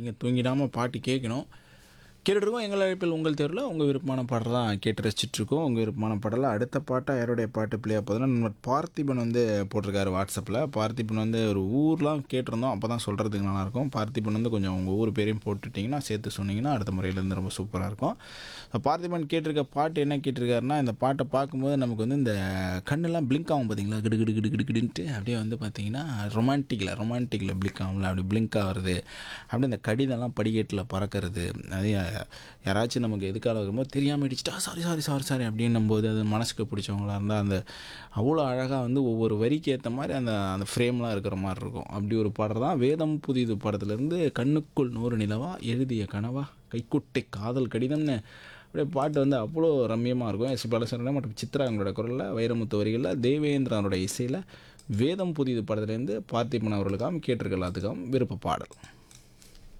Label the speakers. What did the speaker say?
Speaker 1: நீங்கள் தூங்கிடாமல் பாட்டு கேட்கணும் கேட்டுட்ருக்கோம் எங்கள் அழைப்பில் உங்கள் தேர்வில் உங்கள் விருப்பமான பாடல் தான் கேட்டு ரசிச்சிட்ருக்கோம் உங்கள் விருப்பமான பாடலாம் அடுத்த பாட்டாக யாருடைய பாட்டு பிளே போதுன்னா நம்ம பார்த்திபன் வந்து போட்டிருக்காரு வாட்ஸ்அப்பில் பார்த்திபன் வந்து ஒரு ஊர்லாம் கேட்டிருந்தோம் அப்போ தான் சொல்கிறதுக்கு நல்லாயிருக்கும் பார்த்திபன் வந்து கொஞ்சம் உங்கள் ஊர் பேரையும் போட்டுட்டிங்கன்னா சேர்த்து சொன்னீங்கன்னா அடுத்த முறையிலேருந்து ரொம்ப சூப்பராக இருக்கும் இப்போ பார்த்திபன் கேட்டிருக்க பாட்டு என்ன கேட்டிருக்காருன்னா இந்த பாட்டை பார்க்கும்போது நமக்கு வந்து இந்த கண்ணெல்லாம் பிளிங்க் ஆகும் பார்த்தீங்களா கிடு கிடு கிடு கிடு கிடுன்ட்டு அப்படியே வந்து பார்த்தீங்கன்னா ரொமான்டிக்கில் ரொமான்டிக்கில் பிளிங்க் ஆகும்ல அப்படி பிளிங்க் ஆகுறது அப்படியே இந்த கடிதம்லாம் படிக்கட்டில் பறக்கிறது அது யாராச்சும் நமக்கு எதுக்காக இருக்கும்போது தெரியாமல் இடிச்சிட்டா சாரி சாரி சாரி சாரி அப்படின்னும் போது அது மனசுக்கு பிடிச்சவங்களா இருந்தால் அந்த அவ்வளோ அழகாக வந்து ஒவ்வொரு வரிக்கு ஏற்ற மாதிரி அந்த அந்த ஃப்ரேம்லாம் இருக்கிற மாதிரி இருக்கும் அப்படி ஒரு பாடல் தான் வேதம் புதிது படத்துலேருந்து கண்ணுக்குள் நூறு நிலவா எழுதிய கனவா கைக்குட்டை காதல் கடிதம்னு அப்படியே பாட்டு வந்து அவ்வளோ ரம்மியமாக இருக்கும் எஸ் பாலசரன் மற்றும் சித்ரா அவங்களோட குரலில் வைரமுத்து வரிகளில் தேவேந்திரனோட இசையில் வேதம் புதிது படத்துலேருந்து பார்த்திபன் அவர்களுக்காகவும் கேட்டிருக்க எல்லாத்துக்காகவும் விருப்ப பாடல்